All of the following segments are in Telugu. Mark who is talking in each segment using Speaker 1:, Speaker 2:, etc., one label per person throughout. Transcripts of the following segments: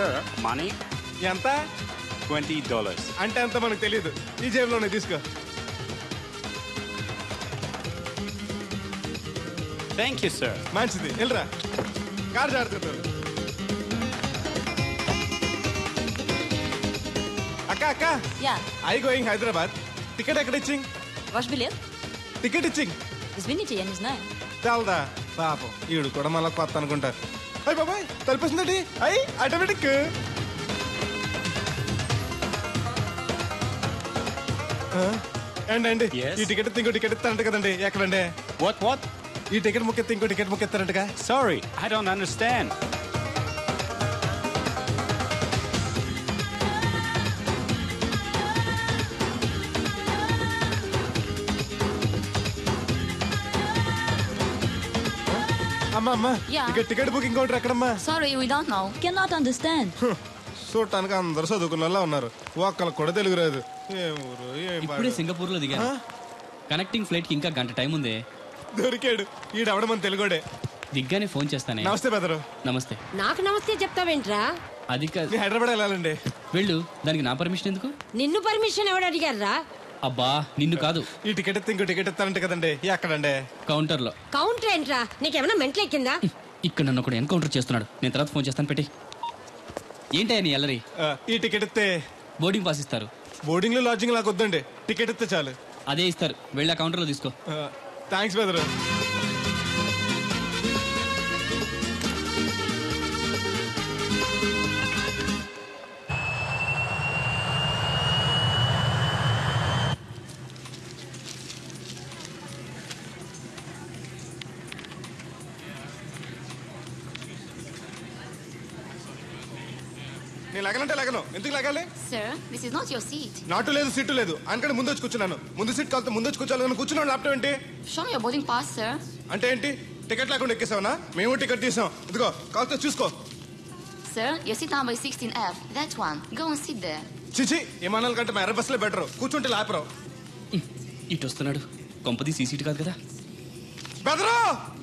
Speaker 1: Sir, money?
Speaker 2: ఎంత
Speaker 1: Twenty dollars.
Speaker 2: అంటే అంత మనకు తెలియదు ఈ జేబులోనే తీసుకో
Speaker 1: Thank you, sir.
Speaker 2: మంచిది వెళ్ళరా కార్ జాగ్రత్త అక్క అక్క
Speaker 3: Ja,
Speaker 2: I going Hyderabad ticket ఎక్కడ ఇచ్చింగ్
Speaker 3: ваш билет?
Speaker 2: టికెట్ ఇచ్చింగ్
Speaker 3: Извините, я не знаю.
Speaker 2: చాలదా పాపం ఈడు కూడా మళ్ళీ కొత్త అనుకుంటా అయ్యి బాబాయ్ తలిపేసిందండి అయ్యి ఆటోమేటిక్ అండి అండి
Speaker 1: Yes?
Speaker 2: ఈ టికెట్ ఇంకో టికెట్ ఇస్తారంట కదండి ఎక్కడండి
Speaker 1: What, what?
Speaker 2: ఈ టికెట్ ముక్కెత్తి ఇంకో టికెట్ ముక్కెత్తారంటగా
Speaker 1: Sorry, I don't understand.
Speaker 2: అమ్మా అమ్మా
Speaker 3: Yeah.
Speaker 2: ఇక టికెట్ బుకింగ్ కౌంటర్ ఎక్కడమ్మా
Speaker 3: Sorry, we don't know. Cannot understand.
Speaker 2: చూడటానికి అందరూ చదువుకున్న వాళ్ళ ఉన్నారు ఒక్కళ్ళకి కూడా తెలుగు రాదు ఏం ఊరు ఏం
Speaker 4: ఇప్పుడే
Speaker 2: పాడు.
Speaker 4: సింగపూర్ లో దిగాను కనెక్టింగ్ ఫ్లైట్ కి ఇంకా గంట టైం ఉంది
Speaker 2: దొరికాడు ఈడవడం మన తెలుగుడే
Speaker 4: దిగ్గానే ఫోన్ చేస్తానే
Speaker 2: నమస్తే బెదరు
Speaker 4: నమస్తే
Speaker 5: నాకు నమస్తే చెప్తావేంట్రా
Speaker 4: అది కాదు
Speaker 2: మీ హైదరాబాద్ వెళ్ళాలండి
Speaker 4: వెళ్ళు దానికి నా పర్మిషన్ ఎందుకు
Speaker 5: నిన్ను పర్మిషన్ ఎవడు అడిగారా
Speaker 4: అబ్బా నిన్ను కాదు
Speaker 2: ఈ టికెట్ ఎత్తి ఇంకో టికెట్ ఇస్తారంట కదండి ఎక్కడండి
Speaker 4: కౌంటర్ లో
Speaker 5: కౌంటర్ ఏంట్రా నీకేమైనా మెంట్లెక్కిందా
Speaker 4: ఇక్కడ నన్ను ఒకడు ఎన్కౌంటర్ చేస్తున్నాడు నేను తర్వాత ఫోన్ చేస్తాను పెట్టి ఏంటయ్యా నీ అల్లరి
Speaker 2: ఆ, ఈ టికెట్ ఇస్తే
Speaker 4: బోర్డింగ్ పాస్ ఇస్తారు
Speaker 2: బోర్డింగ్ లో లాడ్జింగ్ లాగా వద్దండి టికెట్ ఇస్తే చాలు
Speaker 4: అదే ఇస్తారు వెళ్ళి ఆ కౌంటర్ లో తీసుకో
Speaker 2: థ్యాంక్స్ బెదరు నేను లగనంటే లగను ఎందుకు లగాలి
Speaker 3: Sir, this is not your seat.
Speaker 2: నాటు లేదు సీటు లేదు అందుకని ముందు వచ్చి కూర్చున్నాను ముందు సీట్ కాలితే ముందు వచ్చి కూర్చోాలని కూర్చున్నాను ల్యాప్టాప్ ఏంటి
Speaker 3: Show me your boarding pass, sir.
Speaker 2: అంటే ఏంటి టికెట్ లేకుండా ఎక్కేసావనా మేము టికెట్ తీసాం ఇదిగో కాలితే చూసుకో
Speaker 3: Sir, your seat number is 16F. That one. Go and sit there.
Speaker 2: చిచి విమానాల కంటే మా ఎర్ర బస్సులో బెటర్ కూర్చుంటే లాపరావు
Speaker 4: ఇటు వస్తున్నాడు కొంపది సీసీటీ కాదు కదా
Speaker 2: బెదరు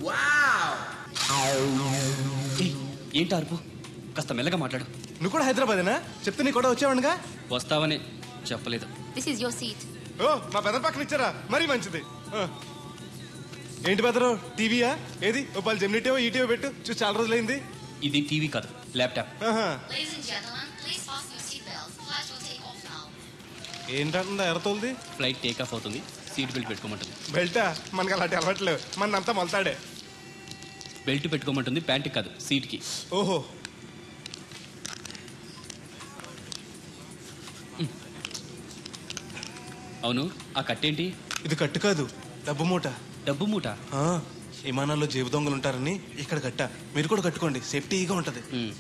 Speaker 4: ఏయ్, ఏంటి అరుపు కాస్త మెల్లగా మాట్లాడు
Speaker 2: నువ్వు కూడా హైదరాబాదేనా చెప్తే నీ కూడా వచ్చావనుగా
Speaker 4: వస్తావనే చెప్పలేదు
Speaker 3: This is your seat.
Speaker 2: ఓ మా బెదర్ పక్కన ఇచ్చారా మరీ మంచిది ఆ. ఏంటి బెదరు టీవీయా ఏది ఓ పలు జెమినిటీవో ఈటీవో పెట్టు చూసి చాలా రోజులైంది
Speaker 4: ఇది టీవీ కాదు ల్యాప్టాప్
Speaker 2: ఆహా.
Speaker 3: Ladies and gentlemen, please fasten your seatbelts. Flight will take off now.
Speaker 2: ఏంటంటుందా ఎర్రతోల్ది
Speaker 4: ఫ్లైట్ టేక్ ఆఫ్ అవుతుంది సీట్ బెల్ట్ పెట్టుకోమంటుంది
Speaker 2: బెల్టా మనకి అలాంటి అలవాట్లేవు మన అంతా మొలతాడే
Speaker 4: బెల్ట్ పెట్టుకోమంటుంది ప్యాంట్ కాదు సీట్ కి
Speaker 2: ఓహో
Speaker 4: అవును ఆ కట్టేంటి
Speaker 2: ఇది కట్టు కాదు డబ్బు మూట
Speaker 4: డబ్బు మూట
Speaker 2: ఆ, విమానాల్లో జేబు దొంగలు ఉంటారని ఇక్కడ కట్ట మీరు కూడా కట్టుకోండి సేఫ్టీగా ఉంటది
Speaker 4: ఉమ్.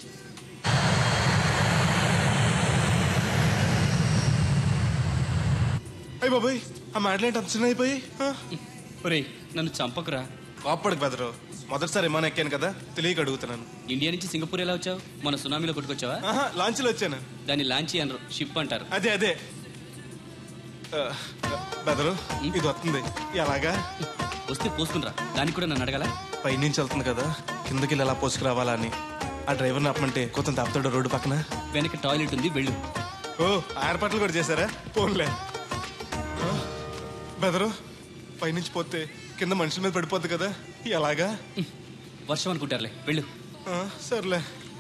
Speaker 2: అయ్యి బాబాయ్ ఆ మాటలేంటి అంత చిన్న అయిపోయి
Speaker 4: ఒరేయ్ నన్ను చంపకురా
Speaker 2: కోప్పడికి బెదరు మొదటిసారి విమానం ఎక్కాను కదా తెలియక అడుగుతున్నాను
Speaker 4: ఇండియా నుంచి సింగపూర్ ఎలా వచ్చావు మన సునామీలో కొట్టుకొచ్చావా
Speaker 2: ఆహా లాంచ్లో వచ్చాను
Speaker 4: దాన్ని లాంచీ అనరు షిప్ అంటారు
Speaker 2: అదే అదే ఆ, బెదరు ఇది వస్తుంది ఎలాగా
Speaker 4: వస్తే పోసుకునిరా దానికి కూడా నన్ను అడగాల
Speaker 2: పైనుంచి వెళ్తుంది కదా కిందకి వెళ్ళి ఎలా పోసుకురావాలా అని ఆ డ్రైవర్ని ఆపమంటే కొత్త తాపుతాడు రోడ్డు పక్కన
Speaker 4: వెనక టాయిలెట్ ఉంది వెళ్ళు
Speaker 2: ఓ ఆ ఏర్పాట్లు కూడా చేశారా పోన్లే ఆ, బెదరు పైనుంచి పోతే కింద మనుషుల మీద పడిపోద్ది కదా ఎలాగా
Speaker 4: వర్షం అనుకుంటారులే వెళ్ళు
Speaker 2: ఆ, సర్లే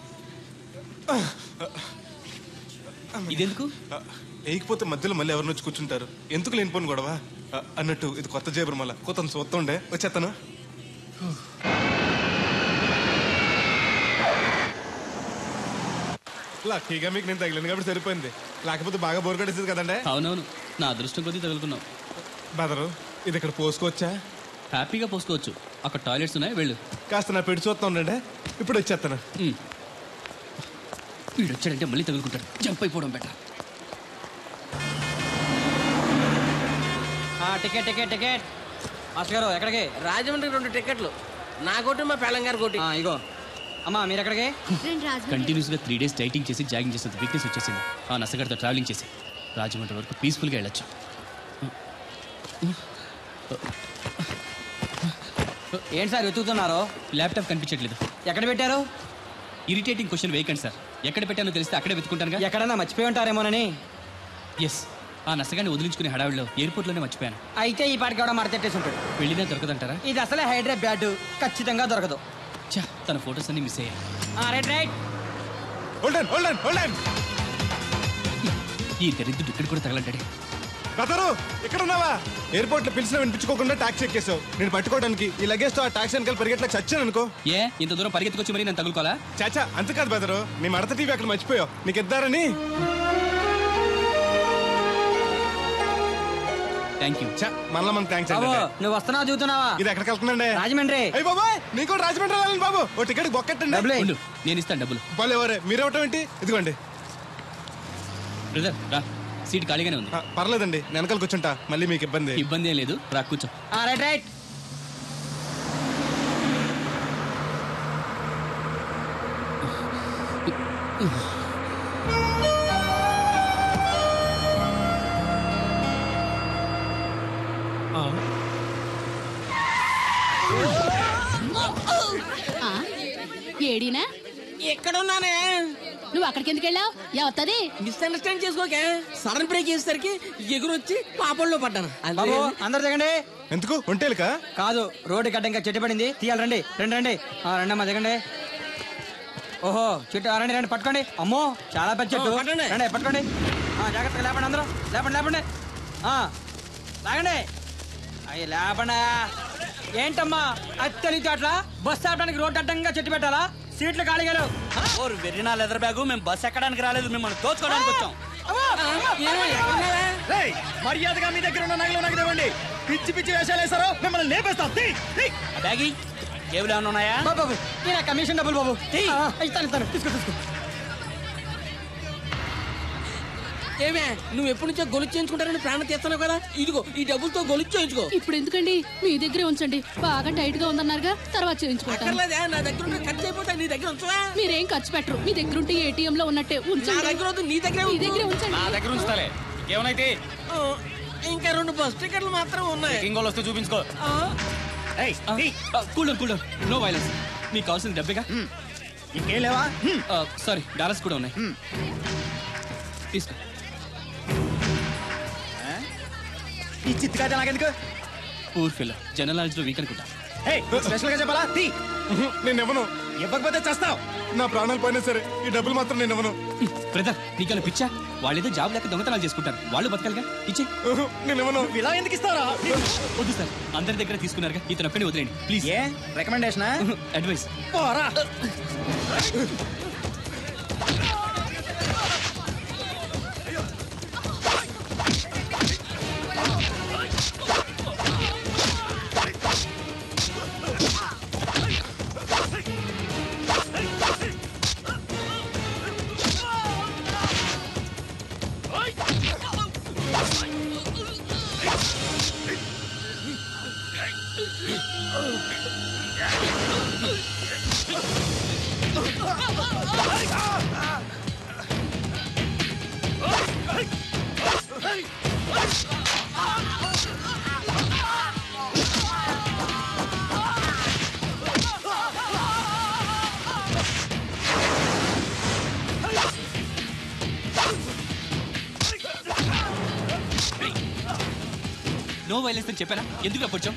Speaker 4: ఇదెందుకు
Speaker 2: ఆ, వేయకపోతే మధ్యలో మళ్ళీ ఎవరిని వచ్చి కూర్చుంటారు ఎందుకు లేనిపోను గొడవ ఆ, అన్నట్టు ఇది కొత్త జేబురు మళ్ళా కొత్త చూస్తుండే వచ్చేస్తాను లక్కీగా మీకు నేను తగిలింది కాబట్టి సరిపోయింది లేకపోతే బాగా బోర్ కట్టేసింది కదండి
Speaker 4: అవునవును నా అదృష్టం కొద్దీ తగులుకున్నావు
Speaker 2: బెదరు ఇది ఇక్కడ పోసుకోవచ్చా
Speaker 4: హ్యాపీగా పోసుకోవచ్చు అక్కడ టాయిలెట్స్ ఉన్నాయి వెళ్ళు
Speaker 2: కాస్త నా పెట్టి చూస్తా ఉండండి ఇప్పుడు వచ్చేస్తాను
Speaker 4: ఉమ్. వీడు వచ్చాడంటే మళ్ళీ తగులుకుంటాడు జంప్ అయిపోవడం better
Speaker 6: ticket ticket ticket master గారు ఎక్కడికి
Speaker 7: రాజమండ్రి రెండు టికెట్లు నా కోటి మా పెళ్ళం గారి కోటి
Speaker 6: ఆ, ఇగో అమ్మా మీరు ఎక్కడికి
Speaker 4: కంటిన్యూస్ గా త్రీ డేస్ డైటింగ్ చేసి జాగింగ్ చేసేది వీక్నెస్ వచ్చేసింది ఆ నసగడతో ట్రావెలింగ్ చేసి రాజమండ్రి వరకు పీస్ఫుల్గా వెళ్ళొచ్చు
Speaker 6: ఏంటి సార్ వెతుకుతున్నారు
Speaker 4: ల్యాప్టాప్ కనిపించట్లేదు
Speaker 6: ఎక్కడ పెట్టారు
Speaker 4: ఇరిటేటింగ్ క్వశ్చన్ వేయకండి సార్ ఎక్కడ పెట్టానో తెలిస్తే అక్కడే వెతుకుంటానుగా
Speaker 6: ఎక్కడన్నా మర్చిపోయి ఉంటారేమోనని
Speaker 4: ఎస్ ఆ నసగాన్ని వదిలించుకునే హడావిడిలో ఎయిర్పోర్ట్లోనే మర్చిపోయాను
Speaker 6: అయితే ఈ పాటికి కూడా మడతెట్టేసి ఉంటాడు
Speaker 4: వెళ్ళినా దొరకదంటారా
Speaker 6: ఇది అసలే హైదరాబాద్ ఖచ్చితంగా దొరకదు
Speaker 4: చా తన ఫొటోస్ అన్ని మిస్ అయ్యాయి
Speaker 6: ఆ, right right
Speaker 2: hold on hold on hold on
Speaker 4: ఈ దరిద్రుడు ఇక్కడ కూడా తగలంటాడే
Speaker 2: బెదరు ఇక్కడ ఉన్నావా ఎయిర్పోర్ట్ లో పిలిచిన వినిపించుకోకుండా టాక్సీ ఎక్కేసావు నేను పట్టుకోవడానికి ఈ లగేజ్ తో ఆ టాక్సీ వెనకాల పరిగెట్లకు చచ్చాను అనుకో
Speaker 4: ఏ ఇంత దూరం పరిగెత్తుకొచ్చి మరి నేను తగులుకోవాలా
Speaker 2: చాచా అంతకాదు బెదరు నీ మడత టీవీ అక్కడ మర్చిపోయావు నీకు ఇద్దారని
Speaker 4: థ్యాంక్ యూ
Speaker 2: చా మనలో మనకు థ్యాంక్స్
Speaker 6: బాబు
Speaker 2: అండి
Speaker 6: నువ్వు వస్తున్నావు చూస్తున్నావా
Speaker 2: ఇది ఎక్కడికి వెళ్తుందండి
Speaker 6: రాజమండ్రి
Speaker 2: అయ్యి బాబాయ్ నీకు కూడా రాజమండ్రి వెళ్ళాలి బాబు ఓ టికెట్ బొక్కెట్టండి
Speaker 6: డబ్బులే.
Speaker 4: ఉండు నేను ఇస్తాను డబ్బులు
Speaker 2: బాలే ఎవరే మీరు ఇవ్వటం ఏంటి ఇదిగోండి
Speaker 4: బ్రదర్ రా సీట్ ఖాళీగానే ఉంది
Speaker 2: ఆ, పర్లేదండి నేను వెనకాల కూర్చుంటా మళ్ళీ మీకు ఇబ్బంది
Speaker 4: ఇబ్బంది ఏం లేదు రా కూర్చో
Speaker 6: ఆ, రైట్ రైట్
Speaker 8: ఏడీనా
Speaker 7: ఎక్కడ ఉన్నానే
Speaker 8: నువ్వు అక్కడికి ఎందుకు వెళ్ళావు ఎవత్తది
Speaker 7: మిస్అండర్స్టాండ్ చేసుకోకే సడన్ బ్రేక్ చేసేసరికి ఎగురొచ్చి పాపంలో పడ్డాను
Speaker 6: బాబు అందరు దిగండి
Speaker 2: ఎందుకు ఒంటేలుకా
Speaker 6: కాదు రోడ్డు గడ్డ ఇంకా చెట్టు పడింది తీయాలి రండి రండి రండి ఆ, రండి అమ్మా దిగండి ఓహో చెట్టు ఆ, రండి రండి పట్టుకోండి అమ్మో చాలా పెద్ద చెట్టు
Speaker 7: ఓ, పట్టండి.
Speaker 6: రండి పట్టుకోండి ఆ, జాగ్రత్తగా లేపండి అందరూ లేపండి లేపండి ఆ, లాగండి అయ్యి లేపండి ఏంటమ్మా అది తెలియదు అట్లా బస్ ఆపడానికి రోడ్డు అడ్డంగా చెట్టు పెట్టాలా సీట్లు ఖాళీగా లేవు
Speaker 9: ఓరు వెర్రినా లెదర్ బ్యాగు మేము బస్ ఎక్కడానికి రాలేదు మిమ్మల్ని దోచుకోవడానికి వచ్చాం మర్యాదగా మీ దగ్గర ఉన్న నగలు నాకు ఇవ్వండి పిచ్చి పిచ్చి వేషాలు వేసారో మిమ్మల్ని లేపేస్తాం తీ, తీ. ఆ బ్యాగి జేబులు ఏమైనా ఉన్నాయా
Speaker 6: బాబు బాబు నేను ఆ కమిషన్ డబ్బులు బాబు ఆ, ఇస్తాను ఇస్తాను తీసుకో తీసుకో
Speaker 7: ఏమే నువ్వు ఎప్పటి నుంచో గొలుసు చేయించుకుంటారని ప్రాణం తీస్తున్నావు కదా ఇదిగో ఈ డబ్బులతో గొలుసు చేయించుకో
Speaker 8: ఇప్పుడు ఎందుకండి మీ దగ్గరే ఉంచండి బాగా టైట్ గా ఉందన్నారుగా తర్వాత చేయించుకుంటాను
Speaker 7: అక్కర్లేదే నా దగ్గర ఉంటే ఖర్చు అయిపోతా నీ దగ్గర ఉంచవా
Speaker 8: మీరేం ఖర్చు పెట్టరు మీ దగ్గర ఉంటే ఏటీఎం లో ఉన్నట్టే
Speaker 7: నా
Speaker 8: ఉంచండి
Speaker 7: దగ్గర వద్దు నీ దగ్గరే
Speaker 8: మీ
Speaker 7: ఉంచు.
Speaker 8: దగ్గరే ఉంచండి
Speaker 9: నా దగ్గర ఉంచుతాలే ఏమైతే
Speaker 7: ఆ, ఇంకా రెండు బస్ టికెట్లు మాత్రం ఉన్నాయి
Speaker 9: ఇంకోళ్ళు వస్తే చూపించుకో
Speaker 7: ఆ,
Speaker 9: ఏయ్, తీ.
Speaker 4: కూల్ కూల్ నో వైలెన్స్ మీకు కావాల్సిన డబ్బేగా
Speaker 9: ఇంకేం లేవా
Speaker 4: సారీ డాలర్స్ కూడా ఉన్నాయి తీసుకో
Speaker 9: ఈ చిత్తుకాయ నాకెందుకు
Speaker 4: పూర్ ఫిల్ జనరల్ నాలెడ్జ్ లో వీక్ అనుకుంటా
Speaker 9: ఏయ్, స్పెషల్ గా చెప్పాలా తీ
Speaker 2: నేను ఇవ్వను
Speaker 9: ఇవ్వకపోతే చేస్తావు
Speaker 2: నా ప్రాణాలు పోయినా సరే ఈ డబ్బులు మాత్రం నేను ఇవ్వను
Speaker 4: బ్రదర్ నీకన్నా పిచ్చా వాళ్ళేదో జాబ్ లేక దొంగతనాలు చేసుకుంటారు వాళ్ళు బతకాలిగా ఇచ్చే
Speaker 2: ఉహు, నేను ఇవ్వను
Speaker 9: ఇలా ఎందుకు ఇస్తారా
Speaker 4: వద్దు సార్ అందరి దగ్గర తీసుకున్నారుగా ఇతను ఒక్కని వదిలేండి ప్లీజ్
Speaker 9: ఏ రికమెండేషన్
Speaker 4: అడ్వైస్
Speaker 9: పోరా
Speaker 4: నో వైలెన్స్ అని చెప్పానా ఎందుకు అప్పొచ్చావు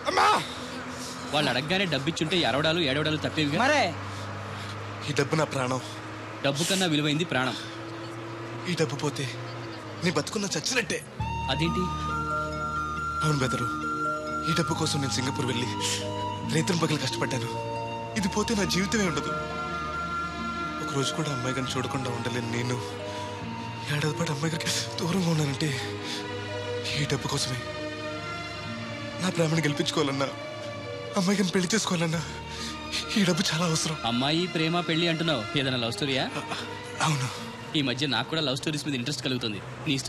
Speaker 2: అమ్మా
Speaker 4: వాళ్ళు అడగగానే డబ్బిచ్చుంటే ఎరవడాలు ఏడవడాలు తప్పేవిగా
Speaker 6: మరే
Speaker 2: ఈ డబ్బు నా ప్రాణం
Speaker 4: డబ్బు కన్నా విలువైంది ప్రాణం
Speaker 2: ఈ డబ్బు పోతే నీ బతుకున్న చచ్చినట్టే
Speaker 4: అదేంటి
Speaker 2: అవును బెదరు ఈ డబ్బు కోసం నేను సింగపూర్ వెళ్ళి రైతుల పగలు కష్టపడ్డాను ఇది పోతే నా జీవితమే ఉండదు ఒక రోజు కూడా అమ్మాయి గారిని చూడకుండా ఉండలేను నేను ఏడాది పాటు అమ్మాయి గారికి దూరంగా ఉన్నానంటే ఈ డబ్బు కోసమే నా ప్రేమను గెలిపించుకోవాలన్నా అమ్మాయి గారిని పెళ్లి చేసుకోవాలన్నా ఈ డబ్బు చాలా అవసరం
Speaker 4: అమ్మాయి ప్రేమ పెళ్లి అంటున్నావు ఏదైనా లవ్ స్టోరీయా
Speaker 2: అవును
Speaker 4: ఈ మధ్య నాకు కూడా లవ్ స్టోరీస్ మీద ఇంట్రెస్ట్ కలుగుతుంది నీ ఇష్టం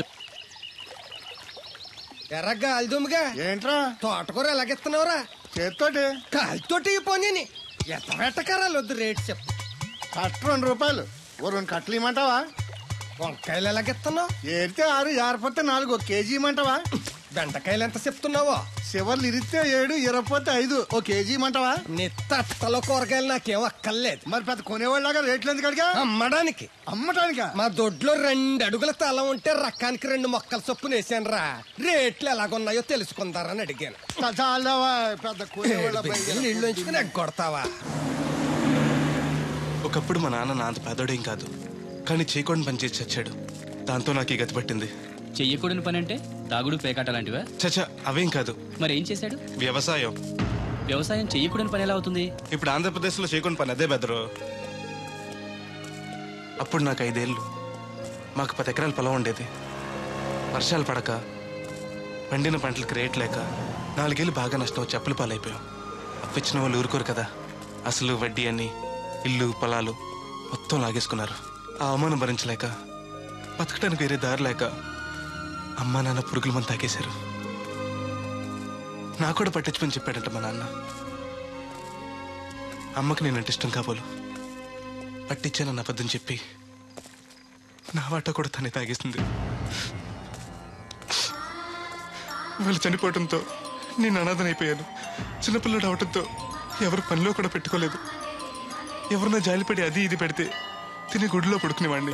Speaker 10: ఎర్రగా అల్దుమ్గా
Speaker 9: ఏంట్రా
Speaker 10: తోటకూర ఎలాగెత్తున్నావురా
Speaker 9: చేత్తోటి
Speaker 10: కాలితోటి పోనీ ఎత్త పెట్టకరాలు వద్దు రేట్ చెప్పు
Speaker 9: కట్ట రెండు రూపాయలు ఓ రెండు కట్టలు ఇమ్మంటావా
Speaker 10: వంకాయలు ఎలాగెత్తున్నావు
Speaker 9: ఏరితే ఆరు జారిపోతే నాలుగు ఒక కేజీ ఇమ్మంటావా
Speaker 10: బెండకాయలు ఎంత చెప్తున్నావో
Speaker 9: చివర్లు ఇరిస్తే ఏడు ఇరపోతే ఐదు ఓ కేజీ ఇమ్మంటావా
Speaker 10: నీ తట్టలో కూరగాయలు నాకేం అక్కర్లేదు
Speaker 9: మరి పెద్ద కొనేవాళ్ళగా రేట్లు ఎందుకు అడిగా
Speaker 10: అమ్మడానికి
Speaker 9: అమ్మటానికా
Speaker 10: మా దొడ్లో రెండు అడుగుల తల ఉంటే రకానికి రెండు మొక్కల చొప్పున వేసాను రా రేట్లు ఎలాగున్నాయో తెలుసుకుందారని అడిగాను
Speaker 9: చాలదావా పెద్ద కొనేవాళ్ళ పైగా.
Speaker 10: నీళ్ళు ఉంచుకుని ఎగ్గొడతావా
Speaker 2: ఒకప్పుడు మా నాన్న నా అంత పేదోడేం కాదు కానీ చేయకుండా పనిచేసి చచ్చాడు దాంతో నాకు ఈ గతి పట్టింది
Speaker 4: చెయ్యకూడని పని అంటే తాగుడు పేకాట లాంటివా
Speaker 2: చచ్చా అవేం కాదు
Speaker 4: మరి ఏం చేశాడు
Speaker 2: వ్యవసాయం
Speaker 4: వ్యవసాయం చెయ్యకూడని పని ఎలా అవుతుంది
Speaker 2: ఇప్పుడు ఆంధ్రప్రదేశ్లో చేయకుండా పని అదే బెదరు అప్పుడు నాకు ఐదేళ్ళు మాకు పది ఎకరాల పొలం ఉండేది వర్షాలు పడక పండిన పంటలకు రేట్ లేక నాలుగేళ్ళు బాగా నష్టం వచ్చి అప్పుల పాలైపోయాం అప్పిచ్చిన వాళ్ళు ఊరుకోరు కదా అసలు వడ్డీ అని ఇల్లు పొలాలు మొత్తం లాగేసుకున్నారు ఆ అవమానం భరించలేక బతకడానికి వేరే దారి లేక అమ్మా నాన్న పురుగుల మంది తాగేశారు నాకు కూడా పట్టించుకొని చెప్పాడంట మా నాన్న అమ్మకి నేనంటే ఇష్టం కాబోలు పట్టించానన్న అబద్ధం చెప్పి నా వాట కూడా తనే తాగేసింది వాళ్ళు చనిపోవడంతో నేను అనాథనైపోయాను చిన్నపిల్లడు అవడంతో ఎవరు పనిలో కూడా పెట్టుకోలేదు ఎవరన్నా జాలిపడి అది ఇది పెడితే తిని గుడిలో పడుకునేవాడిని